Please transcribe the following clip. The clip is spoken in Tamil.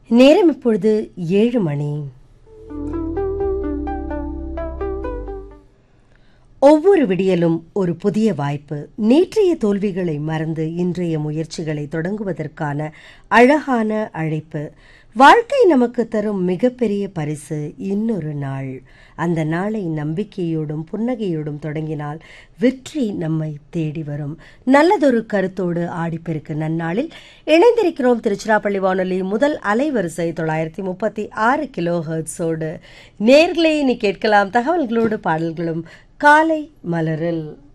நேரம் இப்பொழுது ஏழு மணி ஒவ்வொரு விடியலும் ஒரு புதிய வாய்ப்பு நேற்றைய தோல்விகளை மறந்து இன்றைய முயற்சிகளை தொடங்குவதற்கான அழகான அழைப்பு வாழ்க்கை நமக்கு தரும் மிகப்பெரிய பரிசு இன்னொரு நாள் அந்த நாளை நம்பிக்கையோடும் புன்னகையோடும் தொடங்கினால் வெற்றி நம்மை தேடி வரும் நல்லதொரு கருத்தோடு ஆடிப்பெருக்கு நன்னாளில் இணைந்திருக்கிறோம் திருச்சிராப்பள்ளி வானொலி முதல் அலைவரிசை தொள்ளாயிரத்தி முப்பத்தி ஆறு கிலோ ஹெர்ட்ஸோடு நேர்களே நீ கேட்கலாம் தகவல்களோடு பாடல்களும் காலை மலரில்